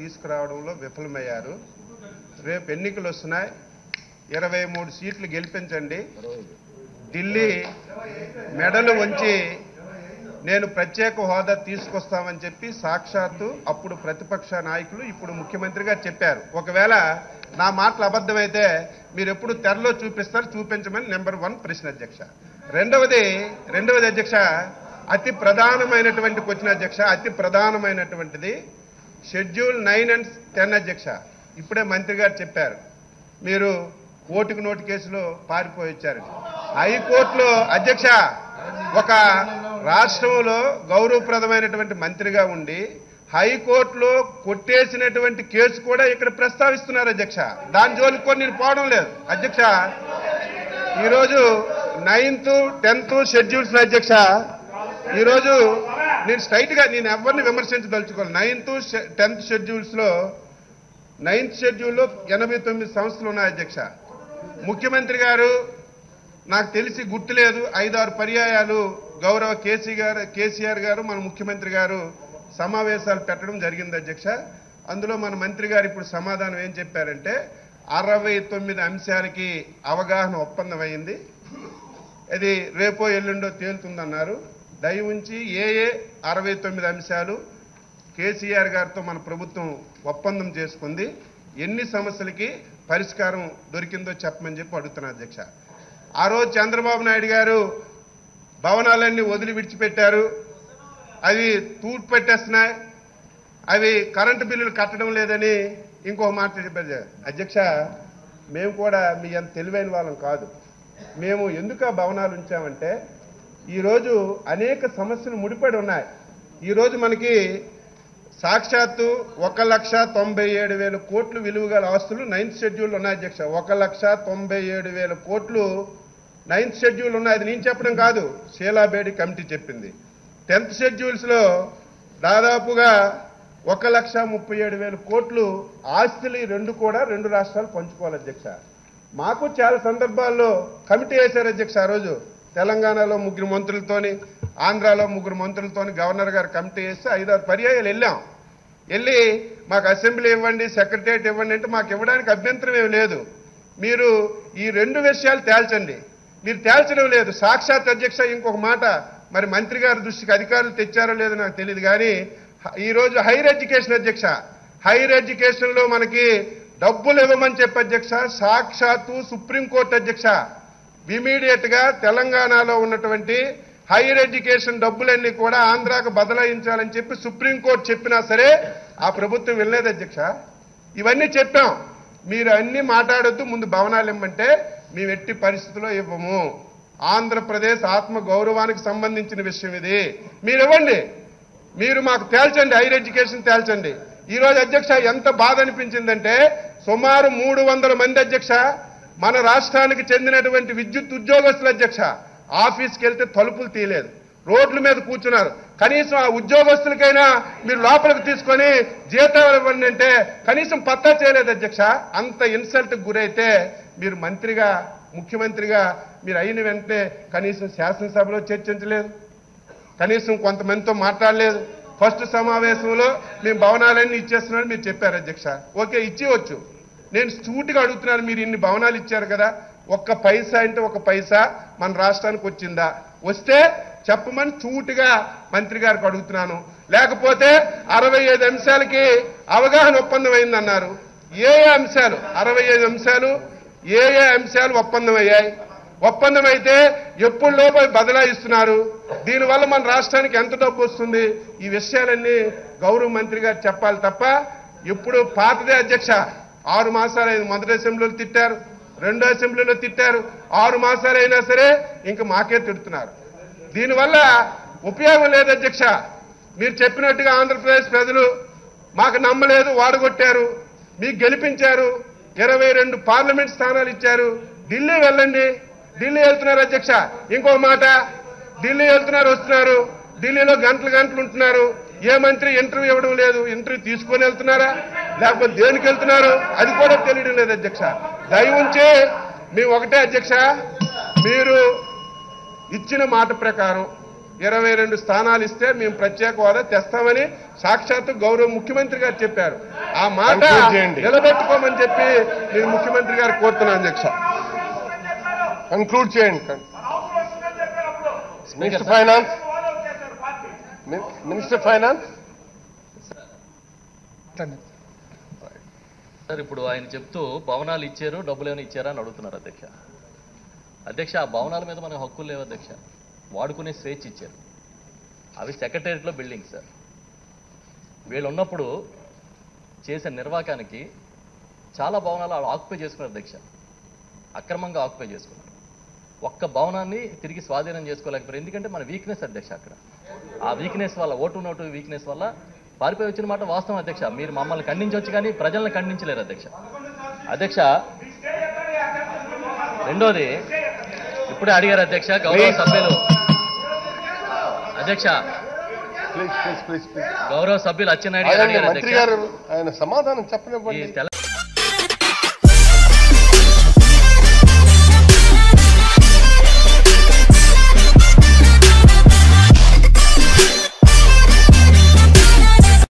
తీసుకురావడంలో విఫలమయ్యారు రేపు ఎన్నికలు వస్తున్నాయి ఇరవై మూడు సీట్లు గెలిపించండి ఢిల్లీ మెడలు వంచి నేను ప్రత్యేక హోదా తీసుకొస్తామని చెప్పి సాక్షాత్తు అప్పుడు ప్రతిపక్ష నాయకులు ఇప్పుడు ముఖ్యమంత్రి గారు చెప్పారు ఒకవేళ నా మాటలు అబద్ధమైతే మీరు ఎప్పుడు తెరలో చూపిస్తారు చూపించమని నెంబర్ వన్ ప్రశ్న అధ్యక్ష రెండవది రెండవది అధ్యక్ష అతి ప్రధానమైనటువంటి క్వశ్చన్ అధ్యక్ష అతి ప్రధానమైనటువంటిది షెడ్యూల్ నైన్ అండ్ టెన్ అధ్యక్ష ఇప్పుడే మంత్రి గారు చెప్పారు మీరు ఓటుకు నోటు కేసులో పారిపోయి వచ్చారు హైకోర్టులో అధ్యక్ష ఒక రాష్ట్రంలో గౌరవప్రదమైనటువంటి మంత్రిగా ఉండి హైకోర్టులో కొట్టేసినటువంటి కేసు కూడా ఇక్కడ ప్రస్తావిస్తున్నారు అధ్యక్ష దాని జోలికి కూడా నేను పోవడం లేదు అధ్యక్ష ఈరోజు నైన్త్ టెన్త్ షెడ్యూల్స్ అధ్యక్ష ఈరోజు నేను స్ట్రైట్ గా నేను ఎవరిని విమర్శించదలుచుకోవాలి నైన్త్ టెన్త్ షెడ్యూల్స్ లో నైన్త్ షెడ్యూల్లో ఎనభై తొమ్మిది సంస్థలు ఉన్నాయి అధ్యక్ష ముఖ్యమంత్రి గారు నాకు తెలిసి గుర్తులేదు ఐదారు పర్యాయాలు గౌరవ కేసీ గారు కేసీఆర్ గారు మన ముఖ్యమంత్రి గారు సమావేశాలు పెట్టడం జరిగింది అధ్యక్ష అందులో మన మంత్రి గారు ఇప్పుడు సమాధానం ఏం చెప్పారంటే అరవై తొమ్మిది అంశాలకి అవగాహన ఒప్పందం అయింది అది రేపో ఎల్లుండో తేలుతుందన్నారు దయ ఉంచి ఏ ఏ అరవై తొమ్మిది అంశాలు కేసీఆర్ గారితో మన ప్రభుత్వం ఒప్పందం చేసుకుంది ఎన్ని సమస్యలకి పరిష్కారం దొరికిందో చెప్పమని చెప్పి అడుగుతున్నా అధ్యక్ష ఆ రోజు చంద్రబాబు నాయుడు గారు భవనాలన్నీ వదిలి విడిచిపెట్టారు అవి తూర్పు పెట్టేస్తున్నాయి అవి కరెంటు బిల్లులు కట్టడం లేదని ఇంకో మాట చెప్పారు అధ్యక్ష మేము కూడా మీ అంత తెలివైన వాళ్ళం కాదు మేము ఎందుకు ఆ భవనాలు ఉంచామంటే ఈరోజు అనేక సమస్యలు ముడిపడి ఉన్నాయి ఈరోజు మనకి సాక్షాత్తు ఒక లక్ష తొంభై ఏడు వేల కోట్లు విలువ గల ఆస్తులు నైన్త్ షెడ్యూల్ ఉన్నాయి అధ్యక్ష ఒక లక్ష తొంభై ఏడు వేల కోట్లు నైన్త్ షెడ్యూల్ ఉన్నాయి అది నేను చెప్పడం కాదు షీలాబేడి కమిటీ చెప్పింది టెన్త్ షెడ్యూల్స్లో దాదాపుగా ఒక లక్ష ముప్పై ఏడు వేల కోట్లు ఆస్తులు ఈ రెండు కూడా రెండు రాష్ట్రాలు పంచుకోవాలి అధ్యక్ష మాకు చాలా సందర్భాల్లో కమిటీ వేశారు అధ్యక్ష ఆ రోజు తెలంగాణలో ముగ్గురు మంత్రులతోని ఆంధ్రాలో ముగ్గురు మంత్రులతోని గవర్నర్ గారు కమిటీ వేస్తే ఐదారు పర్యాయాలు వెళ్ళాం వెళ్ళి మాకు అసెంబ్లీ ఇవ్వండి సెక్రటరియట్ ఇవ్వండి అంటే మాకు ఇవ్వడానికి అభ్యంతరం ఏమి లేదు మీరు ఈ రెండు విషయాలు తేల్చండి మీరు తేల్చడం లేదు సాక్షాత్ అధ్యక్ష ఇంకొక మాట మరి మంత్రి గారి దృష్టికి అధికారులు తెచ్చారో లేదో నాకు తెలియదు కానీ హ- ఈ రోజు హైయర్ ఎడ్యుకేషన్ అధ్యక్ష హైయర్ ఎడ్యుకేషన్ లో మనకి డబ్బులు ఇవ్వమని చెప్పి అధ్యక్ష సాక్షాత్తు సుప్రీంకోర్టు అధ్యక్ష ఇమీడియట్ గా తెలంగాణలో ఉన్నటువంటి హైయర్ ఎడ్యుకేషన్ డబ్బులన్నీ కూడా ఆంధ్రాకు బదలాయించాలని చెప్పి సుప్రీంకోర్టు చెప్పినా సరే ఆ ప్రభుత్వం వెళ్ళలేదు అధ్యక్ష ఇవన్నీ చెప్పాం మీరు అన్ని మాట్లాడొద్దు ముందు భవనాలు ఇమ్మంటే మేము ఎట్టి పరిస్థితుల్లో ఇవ్వము ఆంధ్రప్రదేశ్ ఆత్మ గౌరవానికి సంబంధించిన విషయం ఇది మీరు ఇవ్వండి మీరు మాకు తేల్చండి హైయర్ ఎడ్యుకేషన్ తేల్చండి ఈ రోజు అధ్యక్ష ఎంత బాధ అనిపించిందంటే సుమారు మూడు వందల మంది అధ్యక్ష మన రాష్ట్రానికి చెందినటువంటి విద్యుత్ ఉద్యోగస్తుల అధ్యక్ష ఆఫీస్కి వెళ్తే తలుపులు తీయలేదు రోడ్ల మీద కూర్చున్నారు కనీసం ఆ ఉద్యోగస్తులకైనా మీరు లోపలికి తీసుకొని జీతాలు ఇవ్వండి అంటే కనీసం పత్తా చేయలేదు అధ్యక్ష అంత ఇన్సల్ట్ గురైతే మీరు మంత్రిగా ముఖ్యమంత్రిగా మీరు అయిన వెంటనే కనీసం శాసనసభలో చర్చించలేదు కనీసం కొంతమందితో మాట్లాడలేదు ఫస్ట్ సమావేశంలో మేము భవనాలన్నీ ఇచ్చేస్తున్నామని మీరు చెప్పారు అధ్యక్ష ఓకే ఇచ్చేవచ్చు నేను సూటిగా అడుగుతున్నాను మీరు ఇన్ని భవనాలు ఇచ్చారు కదా ఒక్క పైసా అంటే ఒక పైసా మన రాష్ట్రానికి వచ్చిందా వస్తే చెప్పమని సూటిగా మంత్రి గారికి అడుగుతున్నాను లేకపోతే అరవై ఐదు అంశాలకి అవగాహన ఒప్పందం అయిందన్నారు ఏ ఏ అంశాలు అరవై ఐదు అంశాలు ఏ ఏ అంశాలు ఒప్పందం అయ్యాయి ఒప్పందం అయితే ఎప్పుడు లోపల బదలాయిస్తున్నారు దీనివల్ల మన రాష్ట్రానికి ఎంత డబ్బు వస్తుంది ఈ విషయాలన్నీ గౌరవ మంత్రి గారు చెప్పాలి తప్ప ఇప్పుడు పాతదే అధ్యక్ష ఆరు మాసాలు అయింది మొదటి అసెంబ్లీలో తిట్టారు రెండో అసెంబ్లీలో తిట్టారు ఆరు మాసాలు అయినా సరే ఇంకా మాకే తిడుతున్నారు దీనివల్ల ఉపయోగం లేదు అధ్యక్ష మీరు చెప్పినట్టుగా ఆంధ్రప్రదేశ్ ప్రజలు మాకు నమ్మలేదు వాడగొట్టారు మీకు గెలిపించారు ఇరవై రెండు పార్లమెంట్ స్థానాలు ఇచ్చారు ఢిల్లీ వెళ్ళండి ఢిల్లీ వెళ్తున్నారు అధ్యక్ష ఇంకో మాట ఢిల్లీ వెళ్తున్నారు వస్తున్నారు ఢిల్లీలో గంటలు గంటలు ఉంటున్నారు ఏ మంత్రి ఇంటర్వ్యూ ఇవ్వడం లేదు ఇంటర్వ్యూ తీసుకొని వెళ్తున్నారా లేకపోతే దేనికి వెళ్తున్నారు అది కూడా తెలియడం లేదు అధ్యక్ష దయ ఉంచి మేము ఒకటే అధ్యక్ష మీరు ఇచ్చిన మాట ప్రకారం ఇరవై రెండు స్థానాలు ఇస్తే మేము ప్రత్యేక హోదా తెస్తామని సాక్షాత్తు గౌరవ ముఖ్యమంత్రి గారు చెప్పారు ఆ మాట Conclude చేయండి. నిలబెట్టుకోమని చెప్పి నేను ముఖ్యమంత్రి గారు కోరుతున్నాను అధ్యక్ష కన్క్లూడ్ చేయండి speaker minister sir finance minister finance sir ఇప్పుడు ఆయన చెప్తూ భవనాలు ఇచ్చారు డబ్బులు ఏమైనా ఇచ్చారా అని అడుగుతున్నారు అధ్యక్ష అధ్యక్ష ఆ భవనాల మీద మనకు హక్కులు లేవు అధ్యక్ష వాడుకునే స్వేచ్ఛ ఇచ్చారు అవి సెక్రటేరియట్లో బిల్డింగ్ సార్ వీళ్ళు ఉన్నప్పుడు చేసే నిర్వాకానికి చాలా భవనాలు వాళ్ళు ఆక్యుపై చేసుకున్నారు అధ్యక్ష అక్రమంగా ఆక్యుపై చేసుకున్నారు ఒక్క భవనాన్ని తిరిగి స్వాధీనం చేసుకోలేకపోయారు ఎందుకంటే మన వీక్నెస్ అధ్యక్ష అక్కడ ఆ వీక్నెస్ వల్ల ఓటు నోటు వీక్నెస్ వల్ల పారిపోయి వచ్చిన మాట వాస్తవం అధ్యక్ష మీరు మమ్మల్ని ఖండించవచ్చు కానీ ప్రజల్ని ఖండించలేరు అధ్యక్ష అధ్యక్ష రెండోది ఇప్పుడే అడిగారు అధ్యక్ష గౌరవ Please. సభ్యులు అధ్యక్ష ప్లీజ్ ప్లీజ్ ప్లీజ్ ప్లీజ్ గౌరవ సభ్యులు అచ్చెన్నాయుడు గారు ఆగండి అడిగారు మంత్రి అధ్యక్ష గారు ఆయన సమాధానం ఈ చెప్పనివ్వండి తెల